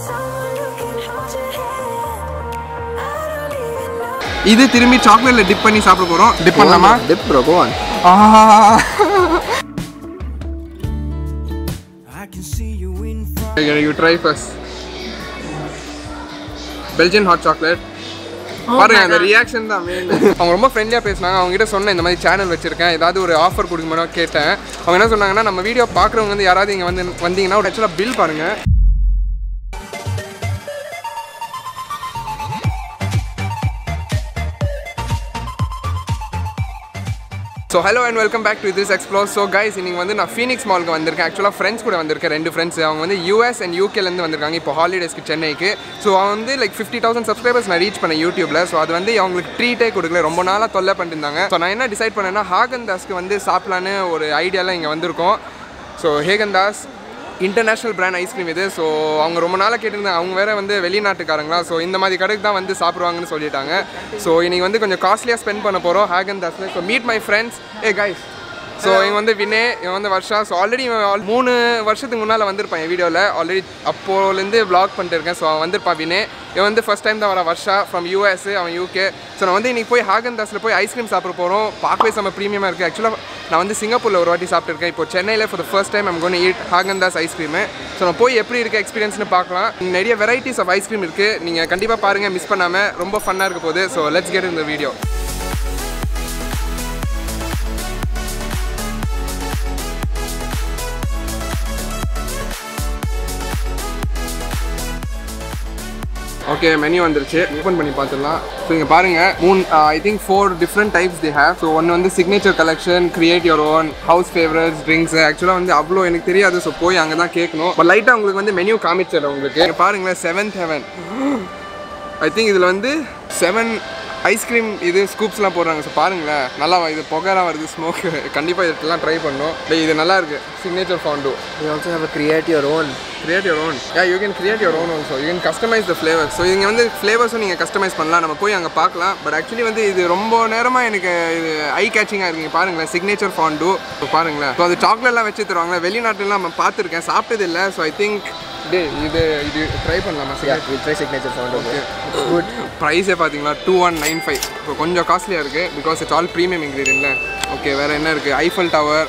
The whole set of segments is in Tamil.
someone who can hold your hand. I don't even know. இது திரும்பி சாக்லேட்ல டிப் பண்ணி சாப்பிட போறோம் டிப் பண்ணலாமா Dip bro, go on. You try first Belgian hot chocolate பாருங்க அந்த ரியாக்ஷன் தான் மெயின் அவங்க ரொம்ப ஃப்ரெண்ட்லியாக பேசினாங்க அவங்க கிட்ட சொன்னேன் இந்த மாதிரி சேனல் வச்சிருக்கேன் ஏதாவது ஒரு ஆஃபர் கொடுக்குமா கேட்டேன் அவங்க என்ன சொன்னாங்கன்னா நம்ம வீடியோ பார்க்குறவங்க வந்து யாராவது இங்கே வந்து வந்தீங்கன்னா ஒரு ஆக்சுவலாக பில் பாருங்க so hello and welcome back to this explore so guys இன்னைக்கு வந்து நான் ஃபீனிக்ஸ் மாலுக்கு வந்திருக்கேன் ஆக்சுவலாக ஃப்ரெண்ட்ஸ் கூட வந்திருக்கேன் ரெண்டு ஃப்ரெண்ட்ஸ் அவங்க வந்து யூஎஸ் அண்ட் யூகேலேருந்து வந்திருக்காங்க இப்போ ஹாலிடேஸ்க்கு சென்னைக்கு ஸோ அவங்க வந்து லைக் ஃபிஃப்டி தௌசண்ட் சப்ஸ்கிரைபர்ஸ் நான் ரீச் பண்ணேன் யூடியூப்ல ஸோ அது வந்து அவங்களுக்கு ட்ரீட்டே கொடுக்கல ரொம்ப நாளாக தொல்லை பண்ணிருந்தாங்க ஸோ நான் என்ன டிசைட் பண்ணேன்னா ஹாகன் தாஸ்க்கு வந்து சாப்பிட்லான்னு ஒரு ஐடியாலாம் இங்கே வந்திருக்கோம் so Haagen Dazs international brand ice cream இது ஸோ அவங்க ரொம்ப நாளாக கேட்டிருந்தாங்க அவங்க வேற வந்து வெளிநாட்டுக்காரங்களா ஸோ இந்த மாதிரி கடைக்கு தான் வந்து சாப்பிடுவாங்கன்னு சொல்லிட்டாங்க ஸோ இன்னைக்கு வந்து கொஞ்சம் காஸ்ட்லியாக ஸ்பெண்ட் பண்ண போகிறோம் ஹேகன் தாஸ்ல so meet my friends hey guys so இவன் வந்து வினே இவன் வந்து வர்ஷா ஸோ ஆல்ரெடி இவன் al- மூணு வருஷத்துக்கு முன்னால் வந்திருப்பான் என் வீடியோவில் ஆல்ரெடி அப்போலேருந்து vlog பண்ணிட்டு இருக்கேன் ஸோ அவன் வந்திருப்பான் வினே இவன் வந்து ஃபஸ்ட் டைம் தான் வர வர்ஷா ஃப்ரம் யூஎஸ் அவன் யூகே ஸோ நான் வந்து இன்னைக்கு போய் ஹாகன் தாஸில் போய் ஐஸ்கிரீம் சாப்பிட போகிறோம் பார்க்கவே செம்ம ப்ரீமியமாக இருக்குது ஆக்சுவலாக நான் வந்து சிங்கப்பூரில் ஒரு வாட்டி சாப்பிட்டுருக்கேன் இப்போ சென்னையில் for the first time I'm going to eat Haagen Dazs ice cream so நான் போய் எப்படி இருக்க எக்ஸ்பீரியன்ஸ்னு பார்க்கலாம் இங்க நிறைய வெரைட்டிஸ் ஆஃப் ஐஸ்கிரீம் இருக்குது நீங்கள் கண்டிப்பாக பாருங்கள் மிஸ் பண்ணாமல் ரொம்ப ஃபன்னாக இருக்க போகுது ஸோ லெட்ஸ் கெட் இந்த வீடியோ ஓகே மெனு வந்துருச்சு ஓப்பன் பண்ணி பார்த்துடலாம் ஸோ இங்கே பாருங்கள் மூணு I think four different types they have so ஒன்று வந்து signature collection create your own house favourites drinks ஆக்சுவலாக வந்து அவ்வளோ எனக்கு தெரியாது ஸோ போய் அங்கே தான் கேட்கணும் இப்போ லைட்டாக உங்களுக்கு வந்து மெனு காமிச்சிடுறேன் உங்களுக்கு இங்க பாருங்களேன் செவன்த் ஹெவன் ஐ திங்க் இதில் வந்து செவன் ஐஸ்கிரீம் இது ஸ்கூப்ஸ்லாம் போடுறாங்க ஸோ பாருங்களேன் நல்லா வ- இது புகைலாம் வருது ஸ்மோக் கண்டிப்பாக இதெல்லாம் ட்ரை பண்ணணும் டேய், இது நல்லா இருக்கு signature found We also have a create your own. Create your own yeah you can create your own also you can customise the flavour so இங்கே வந்து ஃப்ளேவர்ஸும் நீங்கள் கஸ்டமைஸ் பண்ணலாம் நம்ம போய் அங்கே பார்க்கலாம் பட் ஆக்சுவலி வந்து இது ரொம்ப நேரமாக எனக்கு இது ஐ கேச்சிங்காக இருக்குங்க பாருங்களேன் சிக்னேச்சர் ஃபாண்டு ஸோ பாருங்களேன் ஸோ அது சாக்லேட்லாம் வச்சு தருவாங்க வெளிநாட்டுலாம் நம்ம பார்த்துருக்கேன் சாப்பிட்டது இல்லை ஸோ ஐ திங்க் டே இது இது ட்ரை பண்ணலாமா Yeah, sir we'll try signature founder. bro. Good ப்ரைஸே பார்த்தீங்களா டூ ஒன் நைன் ஃபைவ் இப்போ கொஞ்சம் காஸ்ட்லியாக இருக்குது பிகாஸ் இட்ஸ் ஆல் ப்ரீமியம் இன்க்ரீடியன்ட்ல ஓகே வேறு என்ன இருக்குது Eiffel tower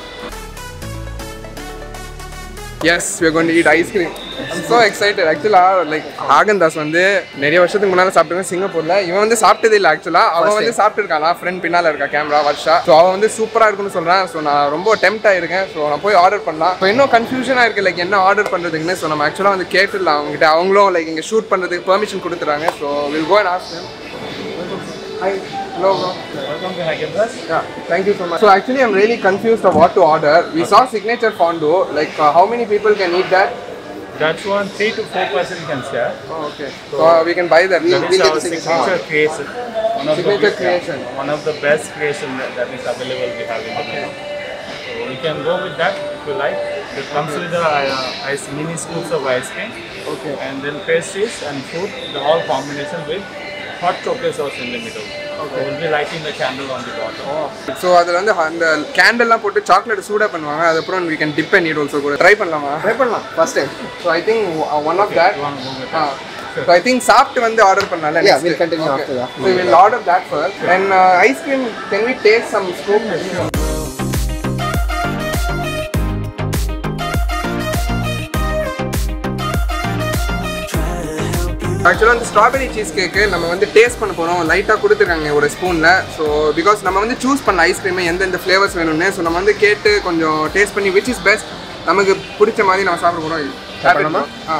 yes we are going to eat ice cream so excited ஆக்சுவலாக லைக் ஆகந்தாஸ் வந்து நிறைய வருஷத்துக்கு முன்னால் சாப்பிட்டுருக்கேன் சிங்கப்பூரில் இவன் வந்து சாப்பிட்டதே இல்லை ஆக்சுவலாக அவன் வந்து சாப்பிட்டுருக்கானா ஃப்ரெண்ட் பின்னால் இருக்கா கேமரா வர்ஷா ஸோ அவன் வந்து சூப்பராக இருக்குன்னு சொல்கிறேன் ஸோ நான் ரொம்ப டெம்ட் ஆயிருக்கேன் ஸோ நான் போய் ஆர்டர் பண்ணலாம் இப்போ இன்னும் கன்ஃபியூஷனாக இருக்குது லைக் என்ன ஆர்டர் பண்ணுறதுக்குன்னு ஸோ நம்ம ஆக்சுவலாக வந்து கேட்டுடலாம் அவங்ககிட்ட அவங்களும் லைக் இங்கே ஷூட் பண்ணுறதுக்கு பெர்மிஷன் கொடுத்துறாங்க so will go and ask them Hi. Hello, bro. Welcome to Hackendas. Yeah, thank you so much. So actually, I'm really confused of what to order. We saw signature fondue. Like, uh, how many people can eat that? That's one three to four person can share. Oh, okay. So uh, we can buy that. That is our signature creation. One of Signature the creation. One of the best creation that, that is available we have in the menu. So we can go with that if you like. It comes with the uh, ice mini scoops of ice cream. Okay. And then pastries and food, the all combination with hot chocolate sauce in the middle. So we'll be lighting the candle on the bottom. So அதில் வந்து அந்த கேண்டல்லாம் போட்டு சாக்லேட் சூடாக பண்ணுவாங்க அதுக்கப்புறம் we can dip and eat also கூட ட்ரை பண்ணலாமா ட்ரை பண்ணலாம் first time so I think one of that You want to go with ah so I think சாப்பிட்டு வந்து ஆர்டர் பண்ணல Yeah, we'll continue after that. So will order that first and ice cream can we taste some scoop ஆக்சுவலாக வந்து ஸ்ட்ராபெரி சீஸ் கேக்கு நம்ம வந்து டேஸ்ட் பண்ண போகிறோம் லைட்டாக கொடுத்துருக்காங்க ஒரு ஸ்பூனில் ஸோ பிகாஸ் நம்ம வந்து சூஸ் பண்ண ஐஸ்கிரீமு எந்தெந்த ஃப்ளேவர்ஸ் வேணும்னு ஸோ நம்ம வந்து கேட்டு கொஞ்சம் டேஸ்ட் பண்ணி விச் இஸ் பெஸ்ட் நமக்கு பிடிச்ச மாதிரி நம்ம சாப்பிட போகிறோம் சாப்பிடலாமா? ஆ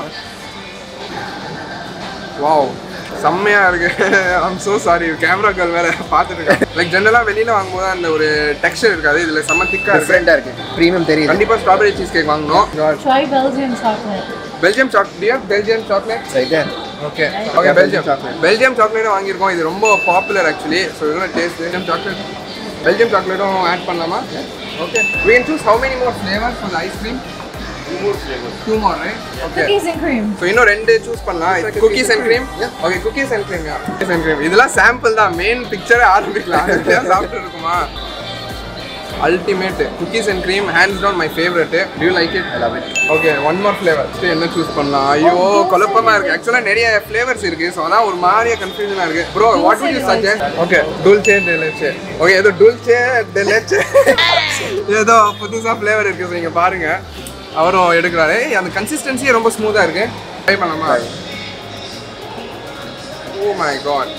வாவ் செம்மையாக இருக்கு ஐம் ஸோ சாரி கேமராக்கள் வேற பார்த்துட்டு லைக் ஜென்ரலாக வெளியில் வாங்கும்போது அந்த ஒரு டெக்ஸ்டர் இருக்காது இதில் செம்ம திக்காக இருக்கு Different-ஆ இருக்கு. Premium தெரியுது. கண்டிப்பாக ஸ்ட்ராபெரி சீஸ் கேக் வாங்கணும் Try Belgian chocolate. Belgium choc dear Belgium chocolate Right there. Okay okay Yeah, Belgium Belgium chocolate. Belgium சாக்லேட்டும் வாங்கியிருக்கோம் இது ரொம்ப பாப்புலர் ஆக்சுவலி ஸோ இதெல்லாம் டேஸ்ட் பெல்ஜியம் சாக்லேட் பெல்ஜியம் சாக்லேட்டும் ஆட் பண்ணலாமா okay we can choose how many more flavors for the ice cream two more right okay Cookies and cream. So இன்னும் ரெண்டு சூஸ் பண்ணலாம் cookies and cream okay cookies and cream cookies and cream இதெல்லாம் சாம்பிள் தான் மெயின் பிக்சரே ஆரம்பிக்கலாம் அதுதான் சாப்பிட்டு இருக்குமா ultimate cookies and cream hands down my favourite do you like it I love it okay one more flavour என்ன சூஸ் பண்ணலாம் ஐயோ குழப்பமா இருக்கு ஆக்சுவலாக நிறைய ஃப்ளேவர்ஸ் இருக்கு ஸோ அதான் ஒரு மாதிரியா கன்ஃபியூஷனாக இருக்கு bro what will you suggest okay dulce de leche okay ஏதோ டூல்ச்சே டெ லெச்சே ஏதோ புதுசாக ஃப்ளேவர் இருக்கு ஸோ நீங்கள் பாருங்க அவரும் எடுக்கிறாரு ஏய், அந்த கன்சிஸ்டன்சியே ரொம்ப ஸ்மூத்தாக இருக்கு ட்ரை பண்ணலாமா oh my god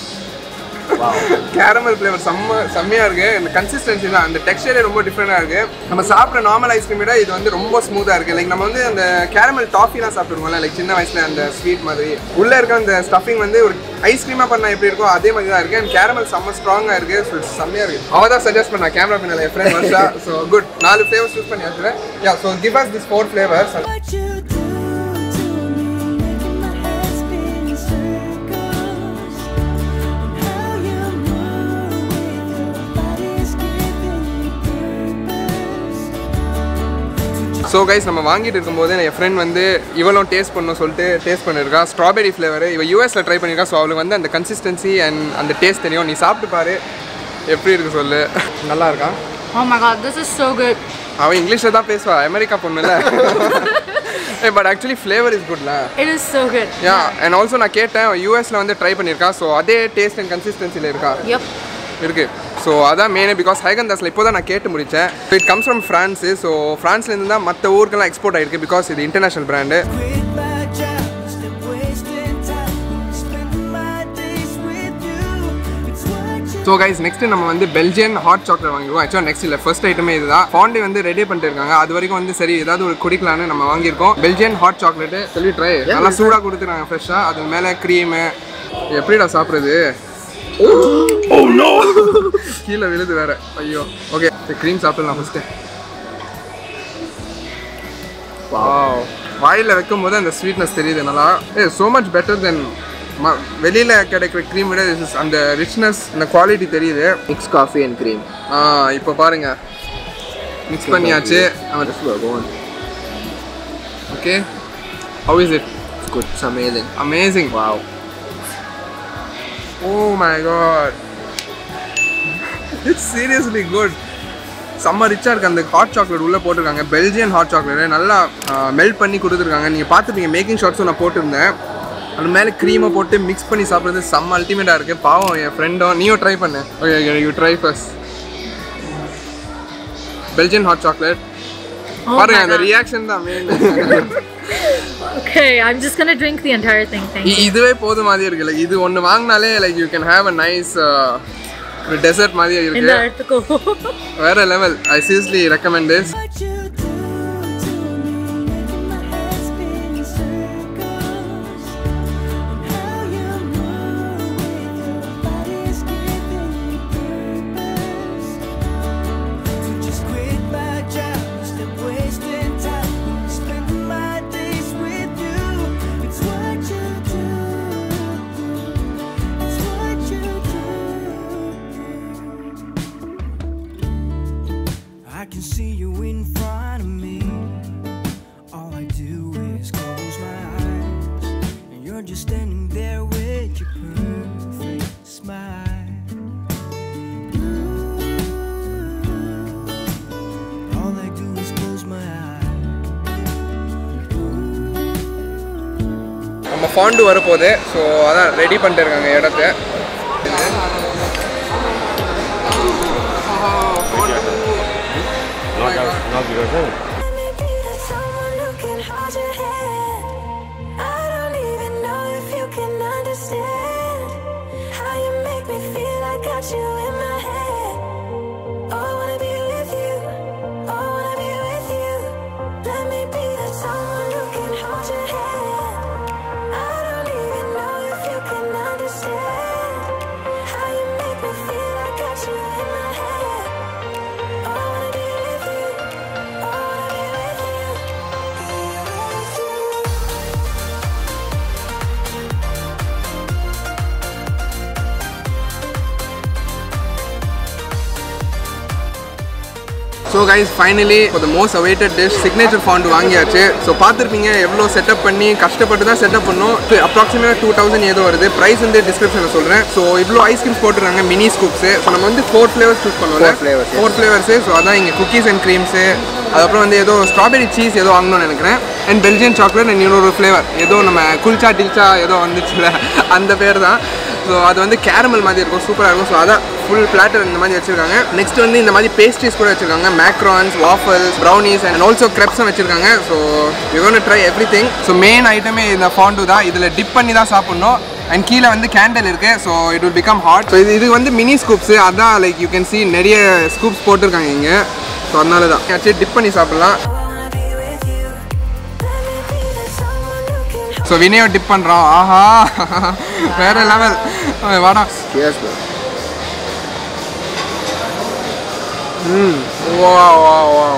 caramel flavour செம்ம செம்மையாக இருக்குது இந்த கன்சிஸ்டன்சி தான் அந்த டெக்ஸ்டரே ரொம்ப டிஃப்ரெண்டாக இருக்குது நம்ம சாப்பிட்ற நார்மல் ஐஸ்கிரீம் விட இது வந்து ரொம்ப ஸ்மூத்தாக இருக்குது லைக் நம்ம வந்து அந்த கேரமல் டாஃபிலாம் சாப்பிடுவோம்ல லைக் சின்ன வயசில் அந்த ஸ்வீட் மாதிரி உள்ளே இருக்க அந்த ஸ்டஃபிங் வந்து ஒரு ஐஸ்கிரீமாக பண்ணால் எப்படி இருக்கோ அதே மாதிரி தான் இருக்குது அண்ட் கேரமல் செம்ம ஸ்ட்ராங்காக இருக்குது ஸோ செம்மையாக இருக்குது அவள் தான் சஜஸ்ட் பண்ணா கேமரா பின்னால் என் ஃப்ரெண்ட் வர்ஷா ஸோ குட் நாலு ஃப்ளேவர்ஸ் சூஸ் பண்ணி வச்சுருவேன் yeah so give us this four flavours What you do to me, making my head spin in circles. And how you move with your body's giving me purpose. So guys நம்ம வாங்கிட்டு இருக்கும்போது என் ஃப்ரெண்ட் வந்து இவளும் டேஸ்ட் பண்ணணும் சொல்லிட்டு டேஸ்ட் பண்ணியிருக்கா ஸ்ட்ராபெரி ஃப்ளேவர் இவ யூஎஸில் ட்ரை பண்ணியிருக்கா ஸோ அவளுக்கு வந்து அந்த கன்சிஸ்டன்சி அண்ட் அந்த டேஸ்ட் தெரியும் நீ சாப்பிட்டு பாரு எப்படி இருக்கு சொல்லு நல்லா இருக்கா Oh my god, this is so good. அவன் இங்கிலீஷில் தான் பேசுவா அமெரிக்கா பொண்ணுல பட் ஆக்சுவலி ஃப்ளேவர் இஸ் குட்ல It is so good. Yeah and also நான் கேட்டேன் யூஎஸில் வந்து ட்ரை பண்ணியிருக்கா ஸோ அதே டேஸ்ட் அண்ட் கன்சிஸ்டன்சியில் இருக்கா Yep. இருக்கு ஸோ அதான் மெயினே பிகாஸ் ஹைகந்தாஸில் இப்போ தான் நான் கேட்டு முடித்தேன் it comes from France so ஃப்ரான்ஸ்லேருந்து தான் மற்ற ஊருக்கெல்லாம் எக்ஸ்போர்ட் ஆயிருக்கு பிகாஸ் இது international brand Quit my job, instead wasting time. Spending my days with you. It's what you so guys next நம்ம வந்து பெல்ஜியன் ஹாட் சாக்லேட் வாங்கிடுவோம் ஆக்சுவலாக நெக்ஸ்ட் இல்லை ஃபர்ஸ்ட் ஐட்டமே இதுதான் ஃபாண்டி வந்து ரெடி பண்ணிட்டு இருக்காங்க அது வரைக்கும் வந்து சரி ஏதாவது ஒரு குடிக்கலான்னு நம்ம வாங்கியிருக்கோம் பெல்ஜியன் ஹாட் சாக்லேட்டு சொல்லி ட்ரை நல்லா சூடாக கொடுத்துருக்காங்க ஃப்ரெஷ்ஷாக அது மேலே க்ரீமு எப்படிடா சாப்பிட்றது ஓ நோ கீழே விழுது வேற ஐயோ ஓகே க்ரீம் சாப்பிடலாம் ஃபஸ்ட்டு வாவ் வாயில் வைக்கும் போது அந்த ஸ்வீட்னஸ் தெரியுது நல்லா uh so much better than வெளியில் கிடைக்கிற க்ரீம் விட this is அந்த ரிச்னஸ் அந்த குவாலிட்டி தெரியுது மிக்ஸ் காஃபி அண்ட் க்ரீம் ஆ இப்போ பாருங்க மிக்ஸ் பண்ணியாச்சு okay how is it good amazing amazing wow oh my God it's seriously good செம்ம ரிச்சாக இருக்குது அந்த ஹாட் சாக்லேட் உள்ளே போட்டிருக்காங்க பெல்ஜியன் ஹாட் சாக்லேட் நல்லா மெல்ட் பண்ணி கொடுத்துருக்காங்க நீங்கள் பார்த்துப்பீங்க மேக்கிங் ஷாட்ஸும் நான் போட்டிருந்தேன் அது மேலே க்ரீமை போட்டு மிக்ஸ் பண்ணி சாப்பிட்றது செம்ம அல்டிமேட்டாக இருக்குது பாவம் என் ஃப்ரெண்டும் நீயும் ட்ரை பண்ணு okay you try first Belgian hot chocolate Oh பாருங்க my அந்த God. ரியாக்ஷன் தான் main Okay, I'm just gonna drink the entire thing. Thank இ- you. இதுவே போதும் மாதிரி இருக்கு லைக் இது ஒன்று வாங்கினாலே like you can have a nice ஒரு டெசர்ட் மாதிரி In the இருக்கு article. வேற level I seriously recommend this What you do to me, making my head spin in circles. And how you move with your body's giving me purpose. To just quit my job, instead wasting time. Spending my days with you. It's what you do. It's what you do. I can see you in front of me. All I do is close my eyes, and you're just standing there with your perfect smile. Ooh, all I do is close my eyes. நம்ம ஃபாண்டு வரப்போகுது ஸோ அதான் ரெடி பண்ணிட்டு இருக்காங்க இடத்த Let me be the someone who can hold your hand. I don't even know if you can understand how you make me feel. I got you in my head. Oh, I wanna be with you. Oh, I wanna be with you. Let me be the someone who can hold your hand. I don't even know if you can understand how you make me feel. I got you in my head. Oh, I wanna be with you. Oh, I wanna be with you. So guys finally for the most awaited dish signature fondue வாங்கியாச்சு ஸோ பார்த்துருப்பீங்க எவ்வளோ செட்டப் பண்ணி கஷ்டப்பட்டு தான் செட்டப் பண்ணோம் அப்ராக்சிமேட்டாக டூ தௌசண்ட் ஏதோ வருது ப்ரைஸ் வந்து டிஸ்கிரிப்ஷனில் சொல்கிறேன் ஸோ இவ்வளோ ஐஸ்கிரீம்ஸ் போட்டுருக்காங்க மினி ஸ்கூப்ஸு ஸோ நம்ம வந்து ஃபோர் ஃப்ளேவர்ஸ் சூஸ் பண்ணுவோம் Four flavors, yes. Four flavours so அதான் இங்கே குக்கீஸ் அண்ட் க்ரீம்ஸு அதுக்கப்புறம் வந்து ஏதோ ஸ்ட்ராபெரி சீஸ் ஏதோ வாங்கணும்னு நினைக்கிறேன் அண்ட் பெல்ஜியன் சாக்லேட் அண்ட் இன்னொரு ஃப்ளேவர் ஏதோ நம்ம குல்ச்சா டில்ச்சா ஏதோ வந்துச்சுல அந்த பேர் தான் ஸோ அது வந்து கேரமல் மாதிரி இருக்கும் சூப்பராக இருக்கும் ஸோ அதான் ஃபுல் பிளாட்டர் இந்த மாதிரி வச்சிருக்காங்க நெக்ஸ்ட் வந்து இந்த மாதிரி பேஸ்ட்ரிஸ் கூட வச்சிருக்காங்க macarons waffles brownies and also கிரெப்ஸும் வச்சிருக்காங்க so you gonna try everything so main ஐட்டமே இந்த ஃபாண்டு தான் இதில் டிப் பண்ணி தான் சாப்பிட்ணும் அண்ட் கீழே வந்து கேண்டில் இருக்கு so it will become hot so இது இது வந்து மினி ஸ்கூப்ஸ் அதான் லைக் யூ கேன் see நிறைய ஸ்கூப்ஸ் போட்டிருக்காங்க இங்கே ஸோ அதனால தான் ஆக்சுவலி டிப் பண்ணி சாப்பிட்லாம் I wanna be with you. Let me be the someone who can so வினயோ டிப் பண்ணுறோம் ஆஹா வேற லெவல் வாடா Cheers, bro. வா வா வா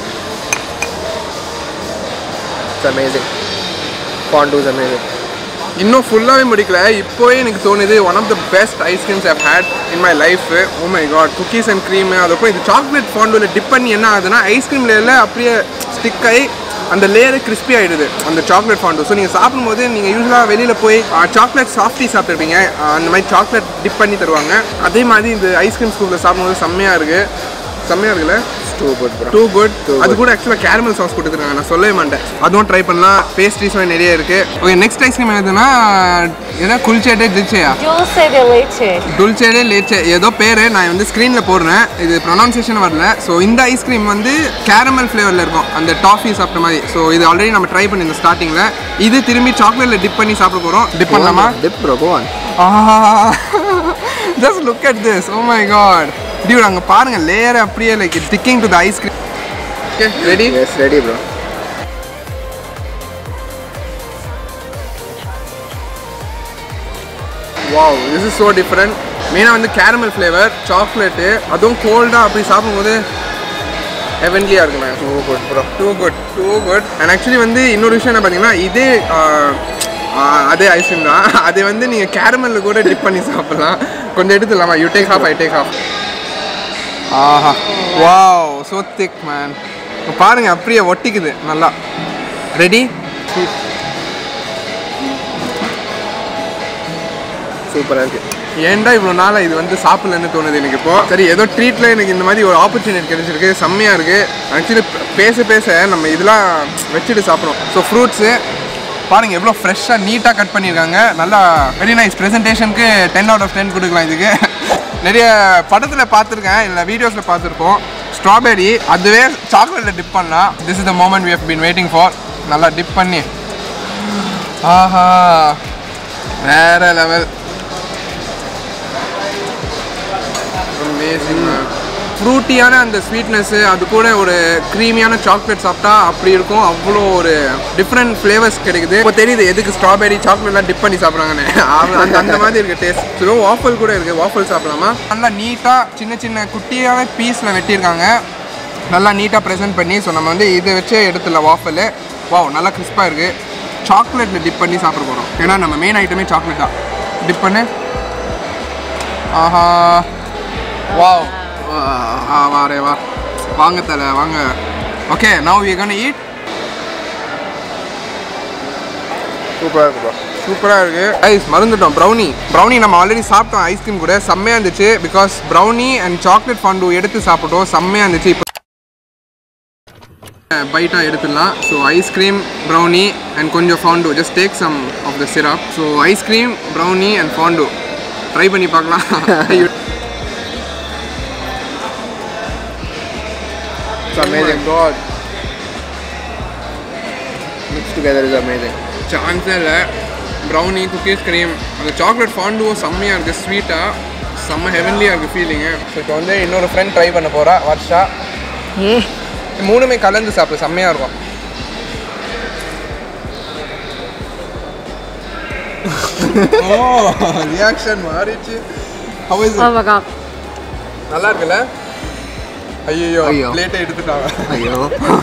It's amazing. Fondue is amazing. இன்னும் ஃபுல்லாகவே முடிக்கல இப்போவே எனக்கு தோணுது one of the best ice creams I've had in my life oh my God cookies and cream அதுக்கப்புறம் இது சாக்லேட் ஃபாண்டுல டிப் பண்ணி என்ன ஆகுதுன்னா ஐஸ்கிரீம் லேயரில் அப்படியே ஸ்டிக் ஆகி அந்த லேயரு கிறிஸ்பி ஆகிடுது அந்த சாக்லேட் ஃபாண்டு ஸோ நீங்கள் சாப்பிடும்போது நீங்கள் யூஸ்வலாக வெளியில் போய் சாக்லேட் சாஃப்டி சாப்பிட்ருப்பீங்க அந்த மாதிரி சாக்லேட் டிப் பண்ணி தருவாங்க அதே மாதிரி இந்த ஐஸ்கிரீம் ஸ்கூலில் சாப்பிடும்போது செம்மையாக இருக்குது செம்மையாக இருக்குல்ல Too good, bro. Too good அது கூட ஆக்சுவலாக கேரமல் சாஸ் கொடுத்துருக்காங்க நான் சொல்லவே மாட்டேன் அதுவும் ட்ரை பண்ணலாம் பேஸ்ட்ரிஸும் நிறைய இருக்கு ஓகே நெக்ஸ்ட் ஐஸ்கிரீம் எதுனா ஏதோ குல்ச்சேட்டே டில்ச்சேயா Dulce de leche. டுல்ச்சேடே லேச்சே ஏதோ பேர் நான் வந்து ஸ்க்ரீனில் போடுறேன் இது ப்ரொனவுன்சியேஷன் வரல ஸோ இந்த ஐஸ்கிரீம் வந்து கேரமல் ஃப்ளேவரில் இருக்கும் அந்த டாஃபி சாப்பிட்ட மாதிரி ஸோ இது ஆல்ரெடி நம்ம ட்ரை பண்ணியிருந்தோம் ஸ்டார்டிங்கில் இது திரும்பி சாக்லேட்டில் டிப் பண்ணி சாப்பிட போகிறோம் டிப் Go on, பண்ணலாமா bro. Dip, bro. Go on. Just look at this oh my God dude அங்கே பாருங்க லேயர் அப்படியே like sticking to the ice cream okay ready Yes, ready, bro. Wow this is so different மெயினாக வந்து கேரமல் ஃப்ளேவர் சாக்லேட்டு அதுவும் கோல்டாக அப்படி சாப்பிடும்போது ஹெவன்லியாக இருக்குண்ணே Too good, bro. Too good too good and actually வந்து இன்னொரு விஷயம் என்ன பார்த்தீங்கன்னா இதே ஆஹ், ஆஹ், அதே ஐஸ்கிரீம் தான் அதை வந்து நீங்கள் கேரமலில் கூட டிப் பண்ணி சாப்பிட்லாம் கொஞ்சம் எடுத்துடலாமா you take half I take half ஆஹா வாவ் ஸோ திக் மேன் பாருங்க அப்படியே ஒட்டிக்குது நல்லா ரெடி சூப்பராக இருக்கு ஏன்டா இவ்வளோ நாளாக இது வந்து சாப்பிடலன்னு தோணுது எனக்கு இப்போ சரி ஏதோ ட்ரீட்டில் எனக்கு இந்த மாதிரி ஒரு ஆப்பர்ச்சுனிட்டி கிடைச்சிருக்கு செம்மையாக இருக்குது ஆக்சுவலி பேச பேச நம்ம இதெல்லாம் வச்சுட்டு சாப்பிட்றோம் ஸோ ஃப்ரூட்ஸு பாருங்க எவ்வளோ ஃப்ரெஷ்ஷாக நீட்டாக கட் பண்ணியிருக்காங்க நல்லா வெரி நைஸ் ப்ரெசன்டேஷனுக்கு டென் அவுட் ஆஃப் டென் கொடுக்கலாம் இதுக்கு நிறைய படத்தில் பார்த்துருக்கேன் இல்லை வீடியோஸில் பார்த்துருப்போம் ஸ்ட்ராபெரி அதுவே சாக்லேட்டில் டிப் பண்ணலாம் this is the moment we have been waiting for நல்லா டிப் பண்ணி ஆஹா வேற லெவல் அமேசிங் ஃப்ரூட்டியான அந்த ஸ்வீட்னஸ்ஸு அது கூட ஒரு க்ரீமியான சாக்லேட் சாப்பிட்டா அப்படி இருக்கும் அவ்வளோ ஒரு டிஃப்ரெண்ட் ஃப்ளேவர்ஸ் கிடைக்குது இப்போ தெரியுது எதுக்கு ஸ்ட்ராபெரி சாக்லேட்லாம் டிப் பண்ணி சாப்பிட்றாங்கன்னு அந்த அந்த மாதிரி இருக்குது டேஸ்ட் ஸோ வாஃபல் கூட இருக்குது வாஃபல் சாப்பிடலாமா நல்லா நீட்டாக சின்ன சின்ன குட்டியான பீஸில் வெட்டியிருக்காங்க நல்லா நீட்டாக ப்ரெசென்ட் பண்ணி ஸோ நம்ம வந்து இதை வச்சே எடுத்துடலாம் வாஃபல் வாவ் நல்லா கிறிஸ்பாக இருக்குது சாக்லேட்டில் டிப் பண்ணி சாப்பிட போகிறோம் ஏன்னா நம்ம மெயின் ஐட்டமே சாக்லேட் தான் டிப் பண்ணு ஆஹா வாவ் ஆ வாரே வா வாங்க தல வாங்க okay now we can eat சூப்பராக இருக்கு ப்ரோ சூப்பராக இருக்கு ஐஸ் மறந்துட்டோம் ப்ரௌனி ப்ரௌனி நம்ம ஆல்ரெடி சாப்பிட்டோம் ஐஸ்கிரீம் கூட செம்மையாக இருந்துச்சு because brownie and chocolate fondue எடுத்து சாப்பிட்டோம் செம்மையாக இருந்துச்சு இப்போ பைட்டாக எடுத்துடலாம் ஸோ ஐஸ்கிரீம் ப்ரௌனி அண்ட் கொஞ்சம் fondue just take some of the syrup so ice cream brownie and fondue try பண்ணி பார்க்கலாம் It's amazing. God. Mixed together is amazing. சான்ஸே இல்லை ப்ரௌனி குக்கீஸ் க்ரீம் அந்த சாக்லேட் ஃபாண்டுவும் செம்மையாக இருக்குது ஸ்வீட்டாக செம்ம ஹெவன்லியாக இருக்குது ஃபீலிங்கு ஸோ இப்போ வந்து இன்னொரு ஃப்ரெண்ட் ட்ரை பண்ண போகிறா வர்ஷா மூணுமே கலந்து சாப்பிடு செம்மையாக இருக்கும் ஓ ரியாக்ஷன் மாறிச்சு how is Oh my god. நல்லா இருக்குல்ல ஐயோ ஐயோ. பிளேட்டை எடுத்துட்டாங்க ஐயோ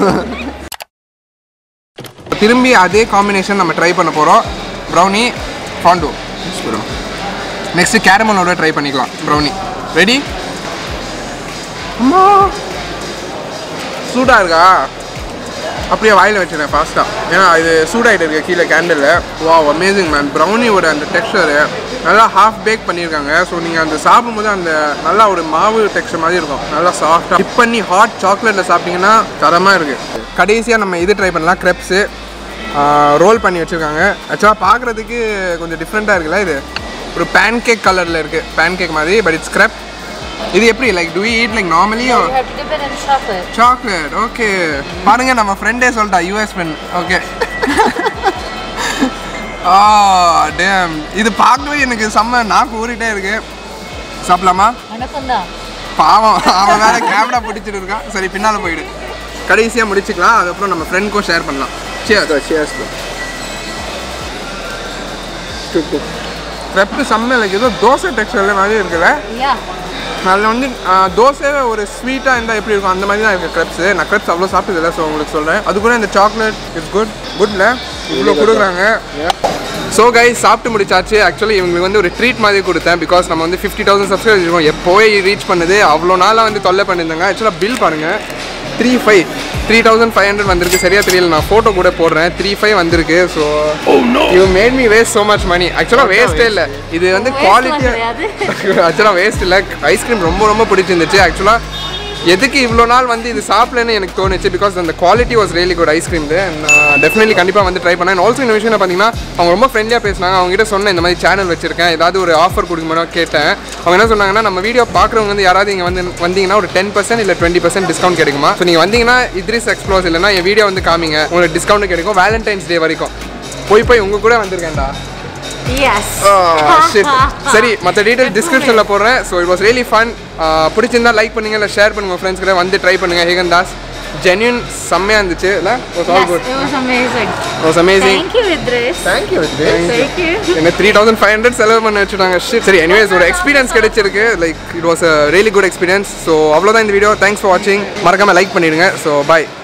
திரும்பி அதே காம்பினேஷன் நம்ம ட்ரை பண்ண போகிறோம் ப்ரௌனி ஃபாண்டு ப்ரோ நெக்ஸ்ட் கேரமலோட ட்ரை பண்ணிக்கலாம் ப்ரௌனி ரெடி சூடாக இருக்கா அப்படியே வாயில் வச்சிருக்கேன் ஃபாஸ்ட்டாக ஏன்னா இது சூடாகிட்டு இருக்கு கீழே கேண்டலில் வா அமேசிங் மேன் ப்ரௌனியோட அந்த டெக்ஸ்டரு நல்லா ஹாஃப் பேக் பண்ணியிருக்காங்க ஸோ நீங்கள் அந்த சாப்பிடும்போது அந்த நல்லா ஒரு மாவு டெக்ஸ்டர் மாதிரி இருக்கும் நல்லா சாஃப்டாக டிப் பண்ணி ஹாட் சாக்லேட்டில் சாப்பிட்டீங்கன்னா தரமாக இருக்குது கடைசியாக நம்ம இது ட்ரை பண்ணலாம் க்ரெப்ஸு ரோல் பண்ணி வச்சுருக்காங்க ஆக்சுவலாக பார்க்குறதுக்கு கொஞ்சம் டிஃப்ரெண்ட்டாக இருக்குல்ல இது ஒரு பேன் கேக் கலரில் இருக்குது பேன் கேக் மாதிரி பட் இட்ஸ் க்ரெப் இது எப்படி like to eat like normally You have to dip it in chocolate. Chocolate okay பாருங்க நம்ம ஃப்ரெண்டே சொல்லிட்டா யூஎஸ் பென் ஓகே ஆ டேம் இது பார்க்கவே எனக்கு செம்ம நாக்கு ஊறிட்டே இருக்கு சாப்பிடலாமா உனக்கும் தான் பாவம் அவன் வேற கேமரா பிடிச்சிட்டு இருக்கான் சரி பின்னால் போயிடு கடைசியாக முடிச்சுக்கலாம் அதுக்கப்புறம் நம்ம ஃப்ரெண்ட்க்கும் ஷேர் பண்ணலாம் சரி So, cheers, bro. Good, good. ரெப்பு செம்ம எனக்கு ஏதோ தோசை டெக்ஸ்டரில் மாதிரி இருக்குல்ல Yeah. அதில் வந்து ஆ, தோசை ஒரு ஸ்வீட்டாக இருந்தால் எப்படி இருக்கும் அந்த மாதிரி தான் இருக்குது க்ரெப்ஸு நான் க்ரெப்ஸ் அவ்வளோ சாப்பிட்டதில்ல ஸோ உங்களுக்கு சொல்கிறேன் அது கூட இந்த சாக்லேட் இட்ஸ் குட் குட்ல இவ்வளோ கொடுக்குறாங்க ஸோ கைஸ் சாப்பிட்டு முடிச்சாச்சு ஆக்சுவலி இவங்களுக்கு வந்து ஒரு ட்ரீட் மாதிரி கொடுத்தேன் பிகாஸ் நம்ம வந்து ஃபிஃப்டி தௌசண்ட் சப்ஸ்கிரைபர் இருக்கோம் எப்போவே ரீச் பண்ணுது அவ்வளோ நாளாக வந்து தொல்லை பண்ணியிருந்தாங்க ஆக்சுவலாக பில் பாருங்கள் three five three thousand five hundred வந்திருக்கு சரியா தெரியல நான் ஃபோட்டோ கூட போடுறேன் த்ரீ ஃபைவ் வந்திருக்கு so you made me waste so much money ஆக்சுவலாக வேஸ்ட்டே இல்லை இது வந்து Waste குவாலிட்டியாக கிடையாது. ஆக்சுவலாக வேஸ்ட் இல்லை ஐஸ்கிரீம் ரொம்ப ரொம்ப பிடிச்சிருந்துச்சு ஆக்சுவலாக எதுக்கு இவ்வளோ நாள் வந்து இது சாப்பிடலன்னு எனக்கு தோணுச்சு பிகாஸ் அந்த quality was really good ice cream நான் டெஃபினெட்லி கண்டிப்பாக வந்து ட்ரை பண்ணேன் ஆல்சோ இந்த விஷயம் பார்த்தீங்கன்னா அவங்க ரொம்ப ஃப்ரெண்ட்லியாக பேசினாங்க அவங்க கிட்ட சொன்னேன் இந்த மாதிரி சேனல் வச்சிருக்கேன் ஏதாவது ஒரு ஆஃபர் கொடுக்குமானோ கேட்டேன் அவங்க என்ன சொன்னாங்கன்னா நம்ம வீடியோ பார்க்குறவங்க வந்து யாராவது இங்கே வந்து வந்தீங்கன்னா ஒரு டென் பர்சன்ட் இல்லை டுவெண்ட்டி பர்சன்ட் டிஸ்கவுண்ட் கிடைக்குமா ஸோ நீங்கள் வந்தீங்கன்னா இத்ரிஸ் எக்ஸ்ப்ளோஸ் இல்லைன்னா என் வீடியோ வந்து காமிங்க உங்களுக்கு டிஸ்கவுண்ட் கிடைக்கும் வேலண்டைன்ஸ் டே வரைக்கும் போய் போய் உங்க கூட வந்திருக்கேன்டா Yes. Ah, shit. சரி மற்ற டீடைல் டிஸ்கிரிப்ஷனில் போடுறேன் so it was really fun பிடிச்சிருந்தா லைக் பண்ணுங்க இல்லை ஷேர் பண்ணுங்க ஃப்ரெண்ட்ஸ் கூட வந்து ட்ரை பண்ணுங்க ஹேகன் தாஸ் ஜென்யூன் செம்மையாக இருந்துச்சு இல்லை was all Yes, good it was amazing. Was amazing Thank you, Idris. Thank you Thank you. என்ன த்ரீ தௌசண்ட் ஃபைவ் ஹண்ட்ரட் செலவு பண்ண வச்சுட்டாங்க shit. சரி எனிவேஸ் ஒரு எக்ஸ்பீரியன்ஸ் கிடைச்சிருக்கு like it was a really good experience so அவ்வளோதான் இந்த வீடியோ தேங்க்ஸ் ஃபார் வாட்சிங் மறக்காம லைக் பண்ணிடுங்க ஸோ பாய்